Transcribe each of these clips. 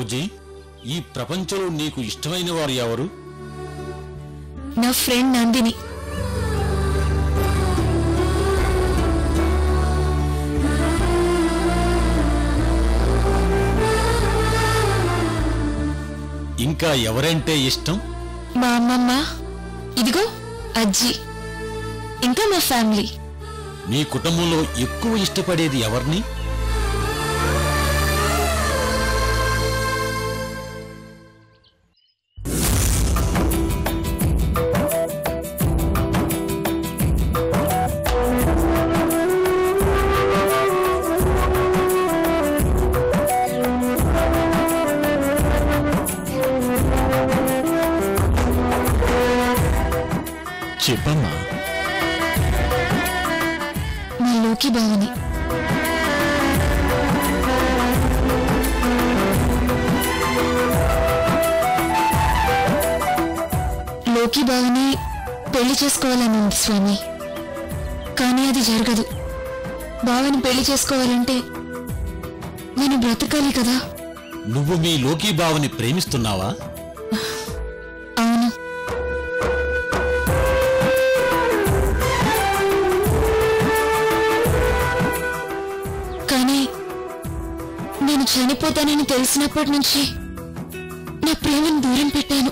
Rosie ఈ ప్రపంచంలో నీకు ఇష్టమైన వారు ఎవరు నా ఫ్రెండ్ నందిని ఇంకా ఎవరంటే ఇష్టం మా అమ్మమ్మ ఇదిగో అజ్జి ఇంకా మా ఫ్యామిలీ మీ కుటుంబంలో ఎక్కువ ఇష్టపడేది ఎవరిని చెప్పమ్మా మా లోకి బావని లోకి బావని పెళ్లి చేసుకోవాలని ఉంది స్వామి కానీ అది జరగదు బావని పెళ్లి చేసుకోవాలంటే నేను బ్రతకాలి కదా నువ్వు మీ లోకీ బావని ప్రేమిస్తున్నావా అవును కానీ నేను చనిపోతానని తెలిసినప్పటి నుంచి నా ప్రేమను దూరం పెట్టాను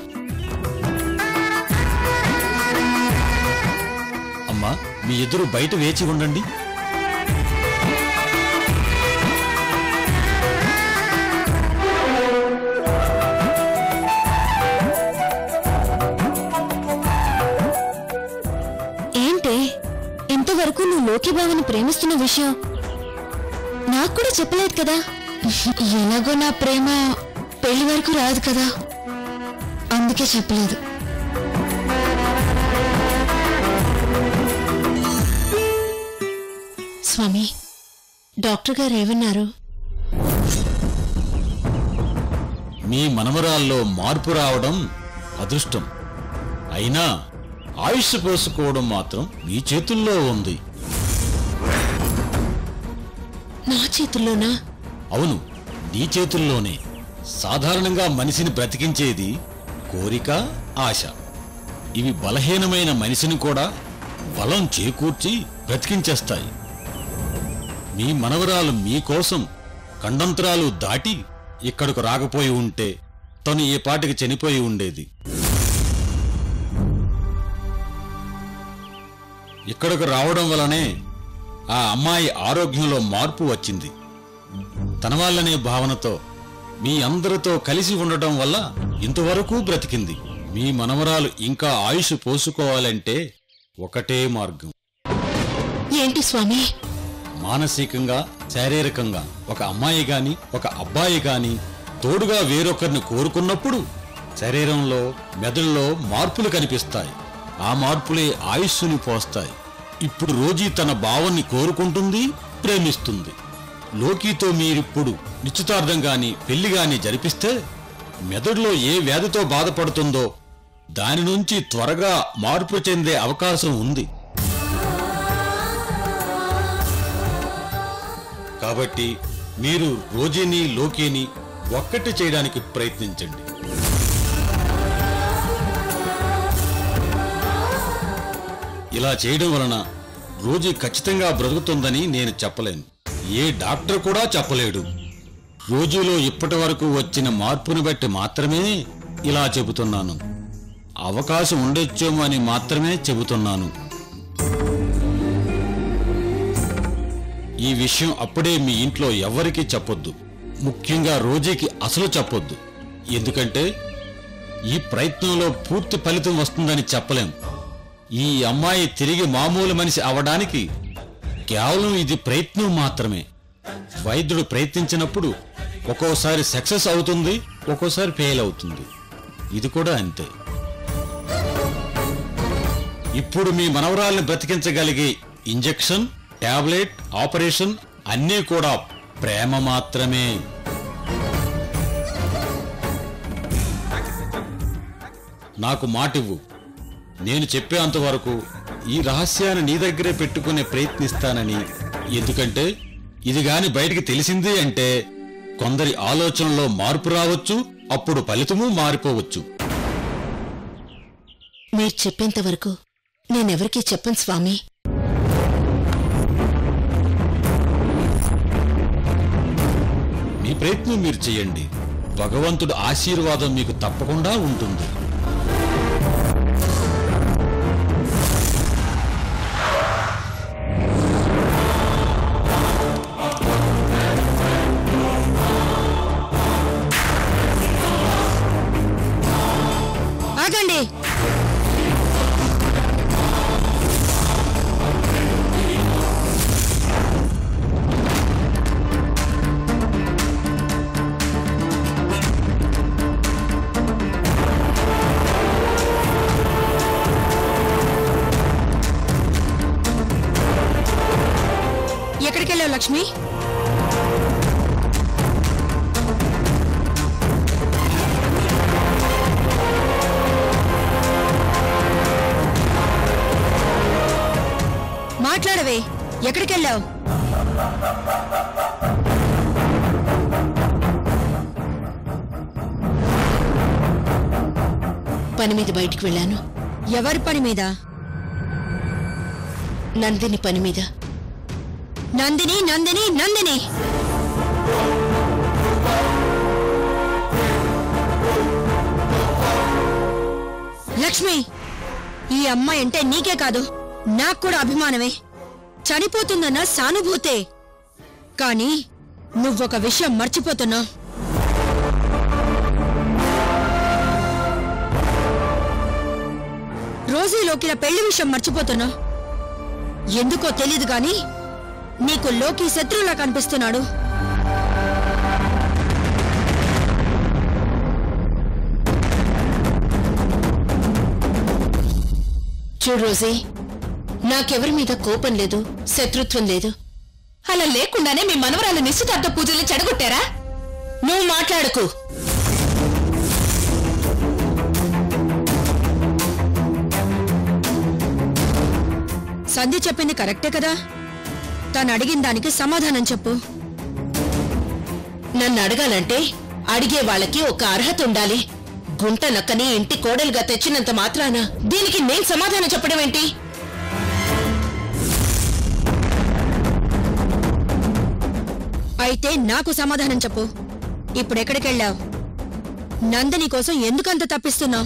అమ్మా మీ ఎదురు బయట వేచి ఉండండి ఏంటే ఇంతవరకు నువ్వు లోకి బావని ప్రేమిస్తున్న విషయం నాకు కూడా చెప్పలేదు కదా ఎలాగో నా ప్రేమ పెళ్లి వరకు రాదు కదా అందుకే చెప్పలేదు స్వామి డాక్టర్ గారు ఏమన్నారు మీ మనమరాల్లో మార్పు రావడం అదృష్టం అయినా ఆయుష్ పోసుకోవడం మాత్రం మీ చేతుల్లో ఉంది నా చేతుల్లోనా అవును నీ చేతుల్లోనే సాధారణంగా మనిషిని బ్రతికించేది కోరిక ఆశ ఇవి బలహీనమైన మనిషిని కూడా బలం చేకూర్చి బ్రతికించేస్తాయి మీ మనవరాలు మీకోసం ఖండంతరాలు దాటి ఇక్కడకు రాకపోయి ఉంటే తను ఏ పాటికి చనిపోయి ఉండేది ఇక్కడకు రావడం వలనే ఆ అమ్మాయి ఆరోగ్యంలో మార్పు వచ్చింది తన వాళ్ళనే భావనతో మీ అందరితో కలిసి ఉండటం వల్ల ఇంతవరకు బ్రతికింది మీ మనవరాలు ఇంకా ఆయుష్ పోసుకోవాలంటే ఒకటే మార్గం ఏంటి స్వామి మానసికంగా శారీరకంగా ఒక అమ్మాయి గాని ఒక అబ్బాయి గాని తోడుగా వేరొకరిని కోరుకున్నప్పుడు శరీరంలో మెదడులో మార్పులు కనిపిస్తాయి ఆ మార్పులే ఆయుస్సుని పోస్తాయి ఇప్పుడు రోజీ తన భావాన్ని కోరుకుంటుంది ప్రేమిస్తుంది లోకీతో మీరిప్పుడు నిశ్చితార్థం గాని పెళ్లి గాని జరిపిస్తే మెదడులో ఏ వ్యాధితో బాధపడుతుందో దాని నుంచి త్వరగా మార్పు చెందే అవకాశం ఉంది కాబట్టి మీరు రోజీని లోకేని ఒక్కటి చేయడానికి ప్రయత్నించండి ఇలా చేయడం వలన రోజీ ఖచ్చితంగా బ్రతుకుతుందని నేను చెప్పలేను ఏ డాక్టర్ కూడా చెప్పలేడు రోజులో ఇప్పటి వరకు వచ్చిన మార్పుని బట్టి మాత్రమే ఇలా చెబుతున్నాను అవకాశం ఉండొచ్చేమో అని మాత్రమే చెబుతున్నాను ఈ విషయం అప్పుడే మీ ఇంట్లో ఎవ్వరికీ చెప్పొద్దు ముఖ్యంగా రోజీకి అసలు చెప్పొద్దు ఎందుకంటే ఈ ప్రయత్నంలో పూర్తి ఫలితం వస్తుందని చెప్పలేం ఈ అమ్మాయి తిరిగి మామూలు మనిషి అవడానికి కేవలం ఇది ప్రయత్నం మాత్రమే వైద్యుడు ప్రయత్నించినప్పుడు ఒక్కోసారి సక్సెస్ అవుతుంది ఒక్కోసారి ఫెయిల్ అవుతుంది ఇది కూడా అంతే ఇప్పుడు మీ మనవరాల్ని బ్రతికించగలిగే ఇంజెక్షన్ టాబ్లెట్ ఆపరేషన్ అన్నీ కూడా ప్రేమ మాత్రమే నాకు మాటివ్వు నేను చెప్పేంత వరకు ఈ రహస్యాన్ని నీ దగ్గరే పెట్టుకునే ప్రయత్నిస్తానని ఎందుకంటే ఇది గాని బయటికి తెలిసింది అంటే కొందరి ఆలోచనలో మార్పు రావచ్చు అప్పుడు ఫలితము మారిపోవచ్చు మీరు చెప్పేంత వరకు నేనెవరికీ చెప్పను స్వామి మీ ప్రయత్నం మీరు చేయండి భగవంతుడు ఆశీర్వాదం మీకు తప్పకుండా ఉంటుంది ఆగండి ఎక్కడికి వెళ్ళావు లక్ష్మి మాట్లాడవే ఎక్కడికి వెళ్ళావు పని మీద బయటికి వెళ్ళాను ఎవరి పని మీద నందిని పని మీద నందిని నందిని నందిని లక్ష్మి ఈ అమ్మాయి అంటే నీకే కాదు నాకు కూడా అభిమానమే చనిపోతుందన్న సానుభూతే కానీ నువ్వొక విషయం మర్చిపోతున్నావు రోజీలోకిన పెళ్లి విషయం మర్చిపోతున్నావు ఎందుకో తెలీదు గాని నీకు లోకి శత్రువులా కనిపిస్తున్నాడు చూడు రోజీ నాకెవరి మీద కోపం లేదు శత్రుత్వం లేదు అలా లేకుండానే మీ మనవరాలు నిశ్చితార్థ పూజలు చెడగొట్టారా నువ్వు మాట్లాడకు సంధ్య చెప్పింది కరెక్టే కదా తను అడిగిన దానికి సమాధానం చెప్పు నన్ను అడగాలంటే అడిగే వాళ్ళకి ఒక అర్హత ఉండాలి గుంట నక్కని ఇంటి కోడలుగా తెచ్చినంత మాత్రాన దీనికి నేను సమాధానం చెప్పడం ఏంటి అయితే నాకు సమాధానం చెప్పు ఇప్పుడు ఎక్కడికి వెళ్ళావు నందిని కోసం ఎందుకంత తప్పిస్తున్నావు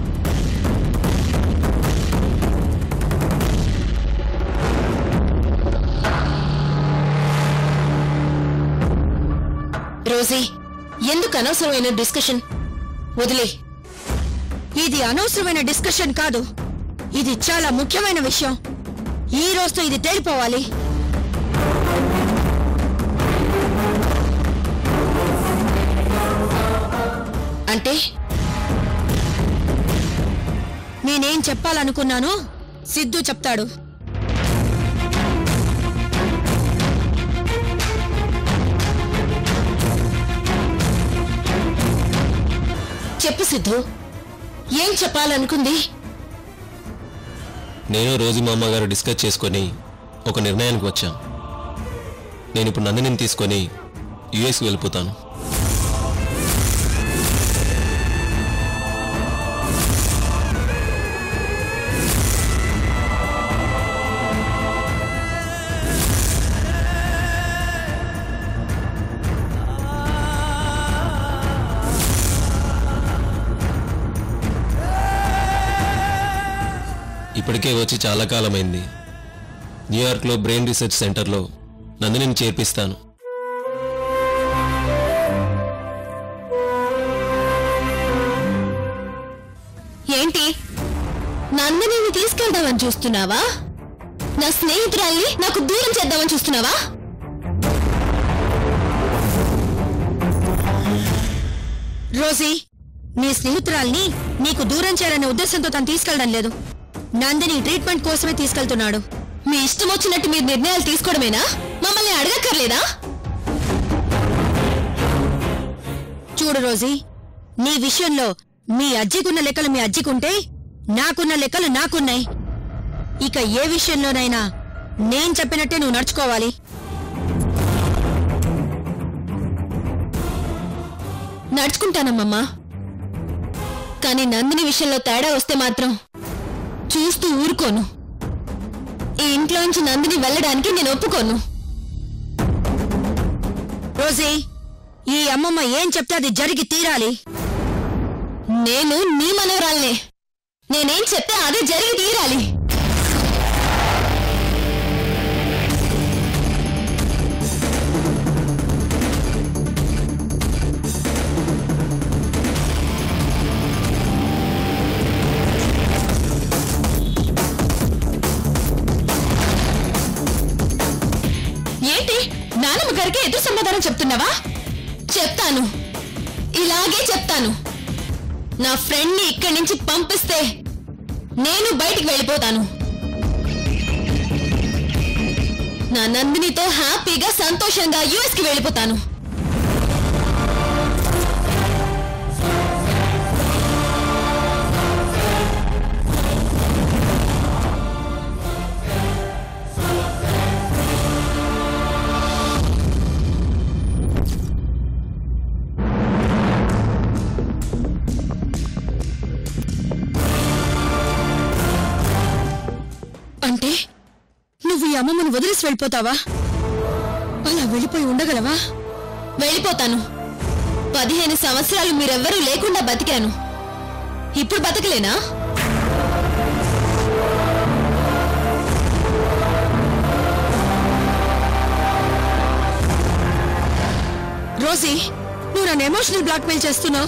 రోజీ ఎందుకు అనవసరమైన డిస్కషన్ వదిలే ఇది అనవసరమైన డిస్కషన్ కాదు ఇది చాలా ముఖ్యమైన విషయం ఈ రోజుతో ఇది తేలిపోవాలి అంటే నేనేం చెప్పాలనుకున్నానో సిద్ధు చెప్తాడు చెప్పు సిద్ధు ఏం చెప్పాలనుకుంది నేను రోజు మా అమ్మగారు డిస్కస్ చేసుకొని ఒక నిర్ణయానికి వచ్చాం నేను ఇప్పుడు నందినిని తీసుకొని యుఎస్కి వెళ్ళిపోతాను ఇప్పటికే వచ్చి చాలా కాలమైంది న్యూయార్క్లో బ్రెయిన్ రీసెర్చ్ సెంటర్లో నందినిని చేర్పిస్తాను ఏంటి నందిని తీసుకెళ్దామని చూస్తున్నావా నా స్నేహితురాల్ని నాకు దూరం చేద్దామని చూస్తున్నావా రోజీ నీ స్నేహితురాల్ని నీకు దూరం చేయాలనే ఉద్దేశంతో తను తీసుకెళ్ళడం లేదు నందిని ట్రీట్మెంట్ కోసమే తీసుకెళ్తున్నాడు మీ ఇష్టం వచ్చినట్టు మీరు నిర్ణయాలు తీసుకోవడమేనా మమ్మల్ని అడగక్కర్లేదా చూడు రోజీ నీ విషయంలో మీ అజ్జికున్న లెక్కలు మీ అజ్జికుంటే నాకున్న లెక్కలు నాకున్నాయి ఇక ఏ విషయంలోనైనా నేను చెప్పినట్టే నువ్వు నడుచుకోవాలి నడుచుకుంటానమ్మమ్మా కానీ నందిని విషయంలో తేడా వస్తే మాత్రం చూస్తూ ఊరుకోను ఈ ఇంట్లోంచి నందిని వెళ్ళడానికి నేను ఒప్పుకోను రోజీ ఈ అమ్మమ్మ ఏం చెప్తే అది జరిగి తీరాలి నేను నీ మనవరాల్నే నేనేం చెప్తే అదే జరిగి తీరాలి ఏంటి నానమ్మ గారికి ఎదురు సమాధానం చెప్తున్నావా చెప్తాను ఇలాగే చెప్తాను నా ఫ్రెండ్ ని ఇక్కడి నుంచి పంపిస్తే నేను బయటికి వెళ్ళిపోతాను నా నందినితో హ్యాపీగా సంతోషంగా యుఎస్ కి వెళ్ళిపోతాను అంటే నువ్వు ఈ అమ్మమ్మను వదిలేసి వెళ్ళిపోతావా అలా వెళ్ళిపోయి ఉండగలవా వెళ్ళిపోతాను పదిహేను సంవత్సరాలు మీరెవ్వరూ లేకుండా బతికాను ఇప్పుడు బతకలేనా రోజీ నువ్వు నన్ను ఎమోషనల్ బ్లాక్మెయిల్ చేస్తున్నావు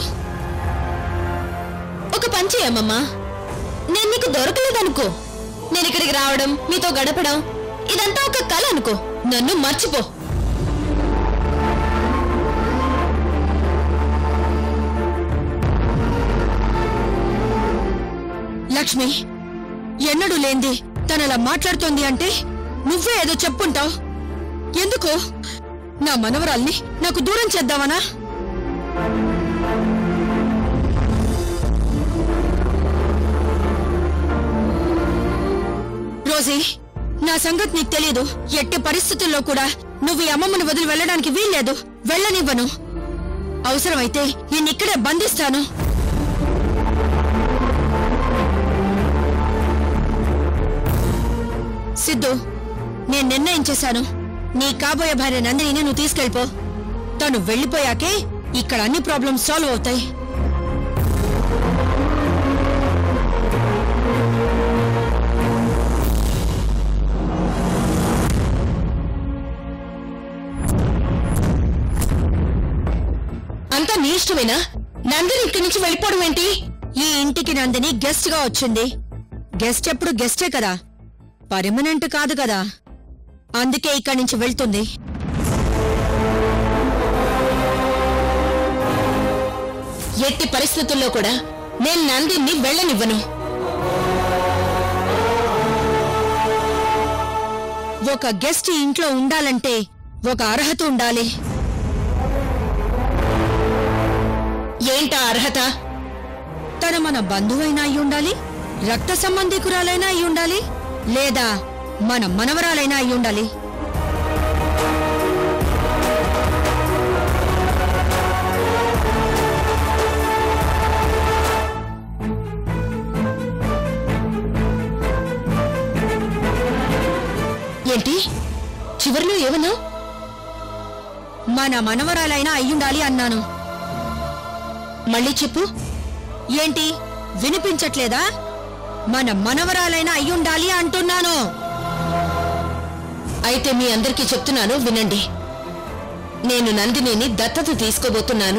ఒక పని చేయమ్మమ్మా నేను నీకు దొరకలేదనుకో నేను ఇక్కడికి రావడం మీతో గడపడం ఇదంతా ఒక కళ అనుకో నన్ను మర్చిపో లక్ష్మి ఎన్నడూ లేంది తనలా మాట్లాడుతోంది అంటే నువ్వే ఏదో చెప్పుంటావు ఎందుకు నా మనవరాల్ని నాకు దూరం చేద్దామనా రోజీ నా సంగతి నీకు తెలియదు ఎట్టి పరిస్థితుల్లో కూడా నువ్వు ఈ అమ్మమ్మను వదిలి వెళ్ళడానికి వీల్లేదు వెళ్ళనివ్వను అవసరమైతే నిన్నిక్కడే బంధిస్తాను సిద్ధు నేను నిర్ణయం చేశాను నీ కాబోయే భార్య నందిని నువ్వు తీసుకెళ్ళిపో తను వెళ్ళిపోయాకే ఇక్కడ అన్ని ప్రాబ్లమ్స్ సాల్వ్ అవుతాయి అంతా నీ ఇష్టమేనా నందిని ఇక్కడి నుంచి వెళ్ళిపోవడం ఏంటి ఈ ఇంటికి నందిని గెస్ట్ గా వచ్చింది గెస్ట్ ఎప్పుడు గెస్టే కదా పర్మనెంట్ కాదు కదా అందుకే ఇక్కడి నుంచి వెళ్తుంది ఎట్టి పరిస్థితుల్లో కూడా నేను నందిని వెళ్ళనివ్వను ఒక గెస్ట్ ఈ ఇంట్లో ఉండాలంటే ఒక అర్హత ఉండాలి ఏంటా అర్హత తను మన బంధువైనా అయి ఉండాలి రక్త సంబంధికురాలైనా అయి ఉండాలి లేదా మన మనవరాలైనా అయి ఉండాలి ఏంటి చివరిలో ఏమన్నా మన మనవరాలైనా అయ్యుండాలి అన్నాను మళ్ళీ చెప్పు ఏంటి వినిపించట్లేదా మన మనవరాలైనా అయ్యుండాలి అంటున్నాను అయితే మీ అందరికీ చెప్తున్నాను వినండి నేను నందినిని దత్తత తీసుకోబోతున్నాను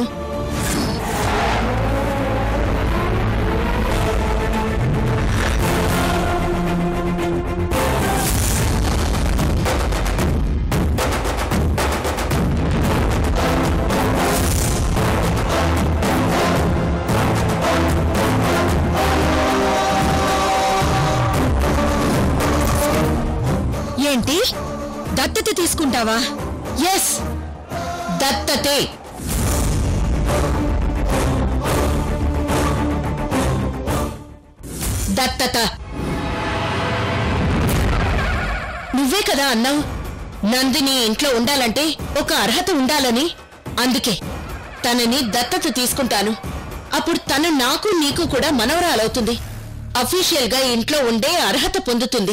ఏంటి దత్తత తీసుకుంటావా ఎస్ దత్తతే దత్తత నువ్వే కదా అన్నావు నందిని ఇంట్లో ఉండాలంటే ఒక అర్హత ఉండాలని అందుకే తనని దత్తత తీసుకుంటాను అప్పుడు తను నాకు నీకు కూడా మనవరాలవుతుంది అఫీషియల్ గా ఇంట్లో ఉండే అర్హత పొందుతుంది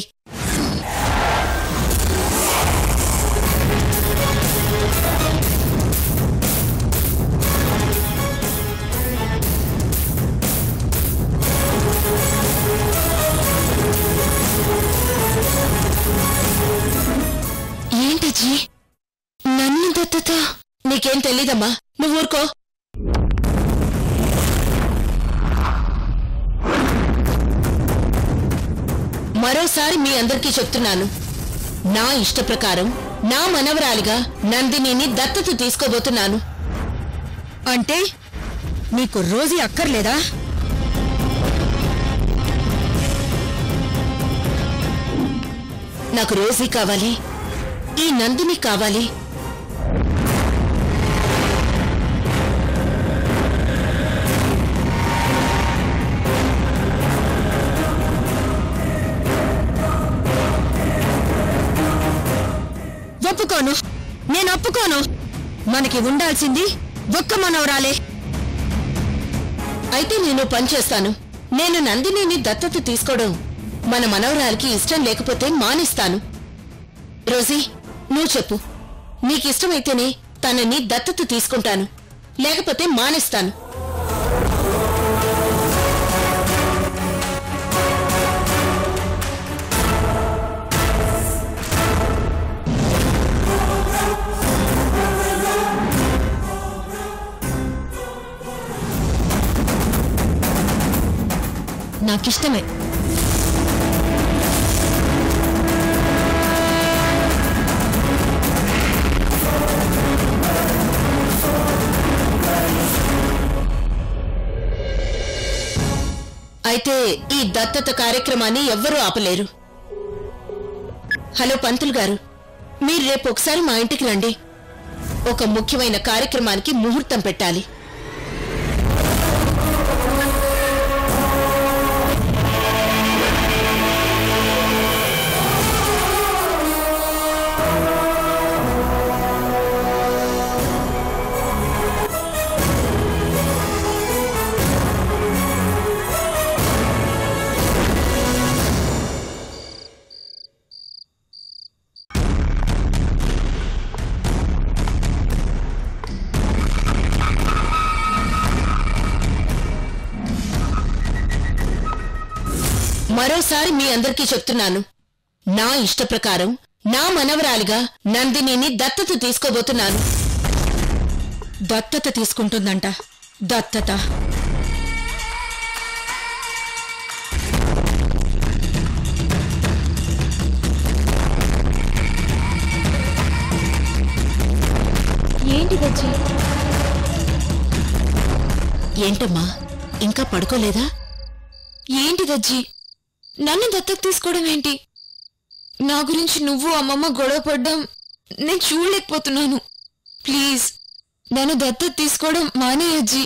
ఏంటజ్జి నన్ను దత్తత నీకేం తెలీదమ్మా నువ్వు ఊరుకో మరోసారి మీ అందరికీ చెప్తున్నాను నా ఇష్ట ప్రకారం నా మనవరాలిగా నందినిని దత్తత తీసుకోబోతున్నాను అంటే నీకు రోజీ అక్కర్లేదా నాకు రోజీ కావాలి ఈ నందిని కావాలి ఒప్పుకోను నేను ఒప్పుకోను మనకి ఉండాల్సింది ఒక్క మనవరాలే అయితే నేను పని చేస్తాను నేను నందినిని దత్తత తీసుకోవడం మన మనవరాలికి ఇష్టం లేకపోతే మానేస్తాను రోజీ నువ్వు చెప్పు నీకిష్టమైతేనే తనని దత్తత తీసుకుంటాను లేకపోతే మానేస్తాను నాకిష్టమే అయితే ఈ దత్తత కార్యక్రమాన్ని ఎవ్వరూ ఆపలేరు హలో పంతులు గారు మీరు రేపు ఒకసారి మా ఇంటికి రండి ఒక ముఖ్యమైన కార్యక్రమానికి ముహూర్తం పెట్టాలి మరోసారి మీ అందరికీ చెప్తున్నాను నా ఇష్ట ప్రకారం నా మనవరాలిగా నందినిని దత్తత తీసుకోబోతున్నాను దత్తత తీసుకుంటుందంట దత్తత ఏంటిదజ్జి ఏంటమ్మా ఇంకా పడుకోలేదా ఏంటిదజ్జి నన్ను దత్తత తీసుకోవడం ఏంటి నా గురించి నువ్వు అమ్మమ్మ గొడవ పడ్డం నేను చూడలేకపోతున్నాను ప్లీజ్ నన్ను దత్తత తీసుకోవడం మానేయజ్జి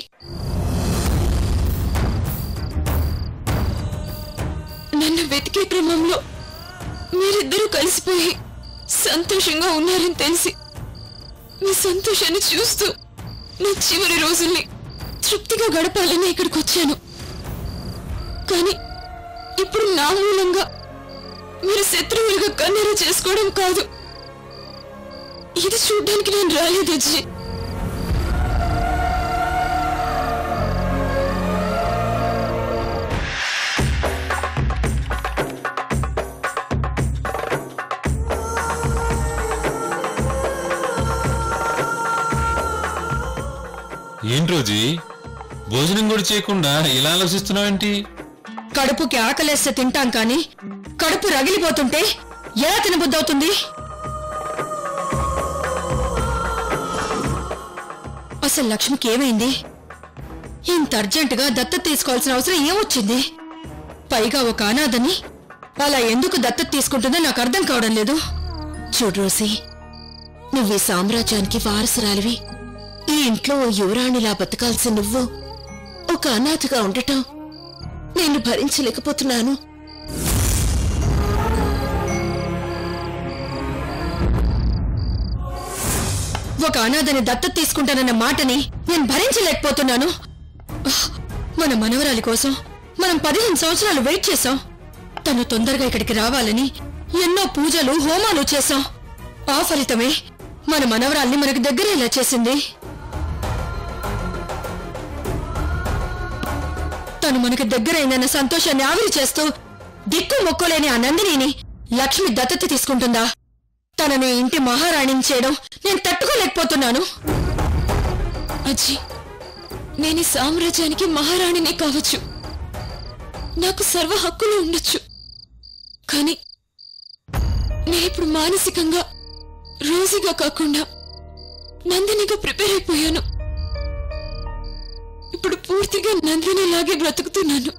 నన్ను వెతికే క్రమంలో మీరిద్దరూ కలిసిపోయి సంతోషంగా ఉన్నారని తెలిసి మీ సంతోషాన్ని చూస్తూ నా చివరి రోజుల్ని తృప్తిగా గడపాలని ఇక్కడికి వచ్చాను కానీ ఇప్పుడు నా మూలంగా మీరు శత్రువులుగా కన్నీరు చేసుకోవడం కాదు ఇది చూడ్డానికి నేను రాలేదు అజ్జి ఏంటి రోజీ భోజనం కూడా చేయకుండా ఇలా ఆలోచిస్తున్నావేంటి కడుపుకి ఆకలేస్తే తింటాం కానీ కడుపు రగిలిపోతుంటే ఎలా తినబుద్దవుతుంది అసలు లక్ష్మికి ఏమైంది ఇంత అర్జెంటుగా దత్తత తీసుకోవాల్సిన అవసరం ఏమొచ్చింది పైగా ఒక అనాథని అలా ఎందుకు దత్తత తీసుకుంటుందో నాకు అర్థం కావడం లేదు చూడు రోసి నువ్వు ఈ సామ్రాజ్యానికి వారసురాలివి ఈ ఇంట్లో ఓ యువరాణిలా బతకాల్సి నువ్వు ఒక అనాథగా ఉండటం నేను భరించలేకపోతున్నాను ఒక అనాథని దత్తత తీసుకుంటానన్న మాటని నేను భరించలేకపోతున్నాను మన మనవరాలి కోసం మనం పదిహేను సంవత్సరాలు వెయిట్ చేశాం తను తొందరగా ఇక్కడికి రావాలని ఎన్నో పూజలు హోమాలు చేశాం ఆ ఫలితమే మన మనవరాల్ని మనకు దగ్గరేలా చేసింది తను మనకు దగ్గరైందన్న సంతోషాన్ని ఆవిరి చేస్తూ దిక్కు మొక్కలేని ఆ నందినిని లక్ష్మి దత్తత తీసుకుంటుందా తనని ఇంటి మహారాణిని చేయడం నేను తట్టుకోలేకపోతున్నాను అజ్జి నేను ఈ సామ్రాజ్యానికి మహారాణిని కావచ్చు నాకు సర్వ హక్కులు ఉండొచ్చు కానీ నేనిప్పుడు మానసికంగా రోజుగా కాకుండా నందినిగా ప్రిపేర్ అయిపోయాను ఇప్పుడు పూర్తిగా నందినిలాగే బ్రతుకుతున్నాను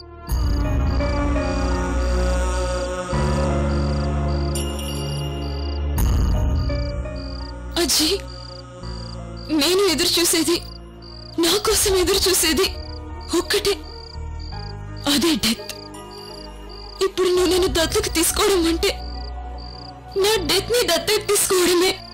అజ్జి నేను ఎదురు చూసేది నా కోసం ఎదురు చూసేది ఒక్కటే అదే డెత్ ఇప్పుడు నువ్వు నన్ను దత్తకు తీసుకోవడం అంటే నా డెత్ ని దత్తకు తీసుకోవడమే